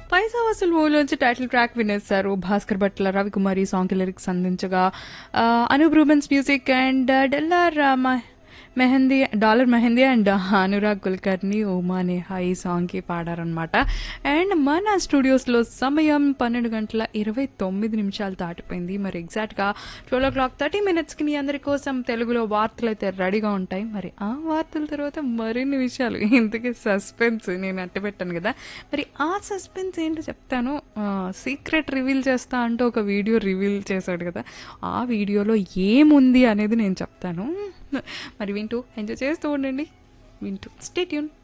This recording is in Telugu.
పైసా వసూలు మూవీలోంచి టైటిల్ ట్రాక్ వినేశారు భాస్కర్ భట్ల రవికుమారి సాంగ్ లిరిక్స్ అందించగా ఆ, Anup Rubens music and Daler Mehndi Daler Mehndi and Anurag Kulkarni Uma Neha ఈ సాంగ్కి పాడారనమాట అండ్ మన స్టూడియోస్లో సమయం పన్నెండు గంటల ఇరవై తొమ్మిది నిమిషాలు దాటిపోయింది మరి ఎగ్జాక్ట్గా ట్వెల్వ్ ఓ క్లాక్ థర్టీ మినిట్స్కి మీ అందరి కోసం తెలుగులో వార్తలు అయితే రెడీగా ఉంటాయి మరి ఆ వార్తల తర్వాత మరిన్ని విషయాలు ఇంతకీ సస్పెన్స్ నేను అట్టి పెట్టాను కదా మరి ఆ సస్పెన్స్ ఏంటో చెప్తాను సీక్రెట్ రివీల్ చేస్తా అంటూ ఒక వీడియో రివీల్ చేశాడు కదా ఆ వీడియోలో ఏముంది అనేది నేను చెప్తాను మరి వింటూ ఎంజాయ్ చేస్తూ ఉండండి వింటూ స్టేట్యూన్